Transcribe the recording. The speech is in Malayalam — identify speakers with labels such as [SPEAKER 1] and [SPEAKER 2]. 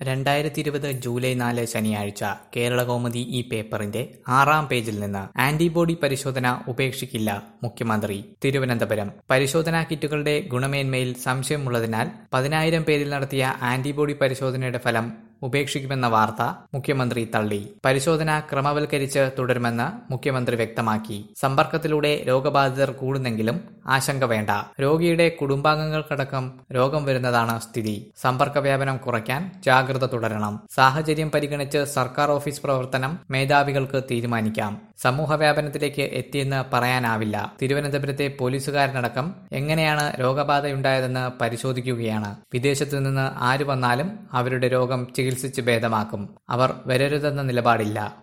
[SPEAKER 1] രണ്ടായിരത്തി ഇരുപത് ജൂലൈ നാല് ശനിയാഴ്ച കേരളകൗമുദി ഈ പേപ്പറിന്റെ ആറാം പേജിൽ നിന്ന് ആന്റിബോഡി പരിശോധന ഉപേക്ഷിക്കില്ല മുഖ്യമന്ത്രി തിരുവനന്തപുരം പരിശോധനാ കിറ്റുകളുടെ ഗുണമേന്മയിൽ സംശയമുള്ളതിനാൽ പതിനായിരം പേരിൽ നടത്തിയ ആന്റിബോഡി പരിശോധനയുടെ ഫലം ഉപേക്ഷിക്കുമെന്ന വാർത്ത മുഖ്യമന്ത്രി തള്ളി പരിശോധന ക്രമവൽക്കരിച്ച് തുടരുമെന്ന് മുഖ്യമന്ത്രി വ്യക്തമാക്കി സമ്പർക്കത്തിലൂടെ രോഗബാധിതർ കൂടുന്നെങ്കിലും ആശങ്ക വേണ്ട രോഗിയുടെ കുടുംബാംഗങ്ങൾക്കടക്കം രോഗം വരുന്നതാണ് സ്ഥിതി സമ്പർക്ക വ്യാപനം കുറയ്ക്കാൻ ജാഗ്രത തുടരണം സാഹചര്യം പരിഗണിച്ച് സർക്കാർ ഓഫീസ് പ്രവർത്തനം മേധാവികൾക്ക് തീരുമാനിക്കാം സമൂഹ വ്യാപനത്തിലേക്ക് എത്തിയെന്ന് പറയാനാവില്ല തിരുവനന്തപുരത്തെ പോലീസുകാരനടക്കം എങ്ങനെയാണ് രോഗബാധയുണ്ടായതെന്ന് പരിശോധിക്കുകയാണ് വിദേശത്തു നിന്ന് ആര് വന്നാലും അവരുടെ രോഗം ചികിത്സിച്ച് ഭേദമാക്കും അവർ വരരുതെന്ന നിലപാടില്ല